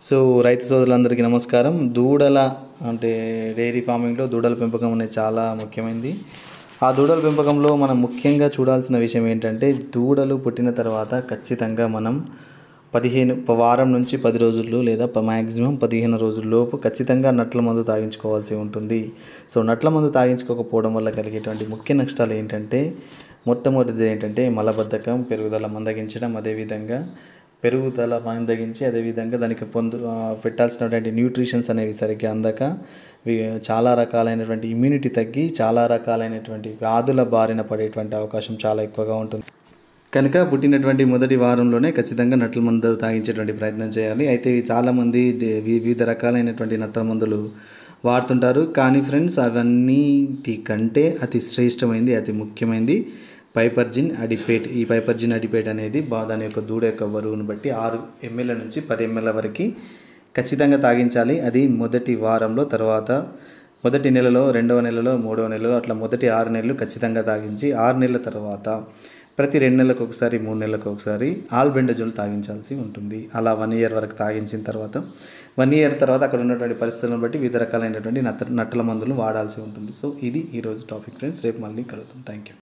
so రైతు సోదరులందరికీ నమస్కారం దూడల అంటే డైరీ ఫార్మింగ్లో దూడల పెంపకం అనేది చాలా ముఖ్యమైనది ఆ దూడల పెంపకంలో మనం ముఖ్యంగా చూడాల్సిన విషయం ఏంటంటే దూడలు పుట్టిన తర్వాత ఖచ్చితంగా మనం పదిహేను ప- వారం నుంచి పది రోజుల్లో లేదా మ్యాక్సిమం పదిహేను రోజుల్లోపు ఖచ్చితంగా నట్ల మందు తాగించుకోవాల్సి ఉంటుంది సో నట్ల మందు తాగించుకోకపోవడం వల్ల కలిగేటువంటి ముఖ్య నష్టాలు ఏంటంటే మొట్టమొదటిది ఏంటంటే మలబద్ధకం పెరుగుదల మందగించడం అదేవిధంగా పెరుగుదల మందగించి అదేవిధంగా దానికి పొందు ఆ, పెట్టాల్సినటువంటి న్యూట్రిషన్స్ అనేవి సరిగ్గా అందక వి- చాలా రకాలైనటువంటి ఇమ్యూనిటీ తగ్గి చాలా రకాలైనటువంటి వ్యాధుల బారిన పడేటువంటి అవకాశం చాలా ఎక్కువగా ఉంటుంది కనుక పుట్టినటువంటి మొదటి వారంలోనే ఖచ్చితంగా నట్ల మందు తాగించేటువంటి ప్రయత్నం చేయాలి అయితే ఇవి చాలామంది దే- వివిధ రకాలైనటువంటి నట్ల మందులు వాడుతుంటారు కానీ ఫ్రెండ్స్ అవన్నిటి కంటే అతి శ్రేష్టమైంది అతి ముఖ్యమైనది పైపర్జిన్ అడిపేట్ ఈ పైపర్జిన్ అడిపేట్ అనేది బా దాని యొక్క దూడ యొక్క బరువును బట్టి ఆరు ఎంఎల్ నుంచి పది ఎంఎల్ వరకు ఖచ్చితంగా తాగించాలి అది మొదటి వారంలో తర్వాత మొదటి నెలలో రెండవ నెలలో మూడవ నెలలో అట్లా మొదటి ఆరు నెలలు ఖచ్చితంగా తాగించి ఆరు నెలల తర్వాత ప్రతి రెండు నెలలకు ఒకసారి మూడు నెలలకు ఒకసారి ఆల్బెండజోల్ తాగించాల్సి ఉంటుంది అలా వన్ ఇయర్ వరకు తాగించిన తర్వాత వన్ ఇయర్ తర్వాత అక్కడ ఉన్నటువంటి పరిస్థితులను బట్టి వివిధ రకాలైనటువంటి నత్త నట్టల మందులను వాడాల్సి ఉంటుంది సో ఇది ఈరోజు టాపిక్ ఫ్రెండ్స్ రేపు మళ్ళీ కలుద్దాం థ్యాంక్ యూ